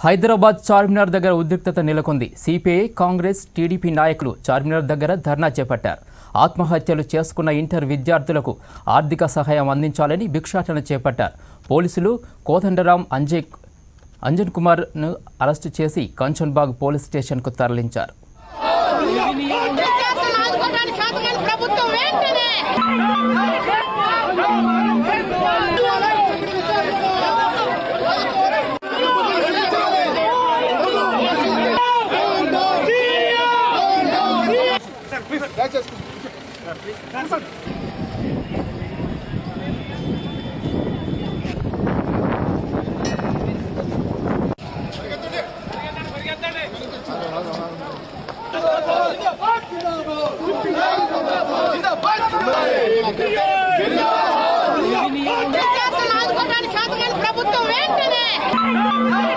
హైదరాబాద్ చార్మినార్ దగ్గర ఉద్రిక్తత నెలకొంది సిపిఐ కాంగ్రెస్ టీడీపీ నాయకులు చార్మినార్ దగ్గర ధర్నా చేపట్టారు ఆత్మహత్యలు చేసుకున్న ఇంటర్ విద్యార్థులకు ఆర్థిక సహాయం అందించాలని భిక్షాటన చేపట్టారు పోలీసులు కోదండరాం అంజయ్ అంజన్ కుమార్ను అరెస్టు చేసి కంచన్బాగ్ పోలీస్ స్టేషన్కు తరలించారు విద్యార్థులను ఆదుకోవడానికి శాతకాని ప్రభుత్వం వెంటనే విద్యార్థులను ఆదుకోవడానికి శాతకాని ప్రభుత్వం వెంటనే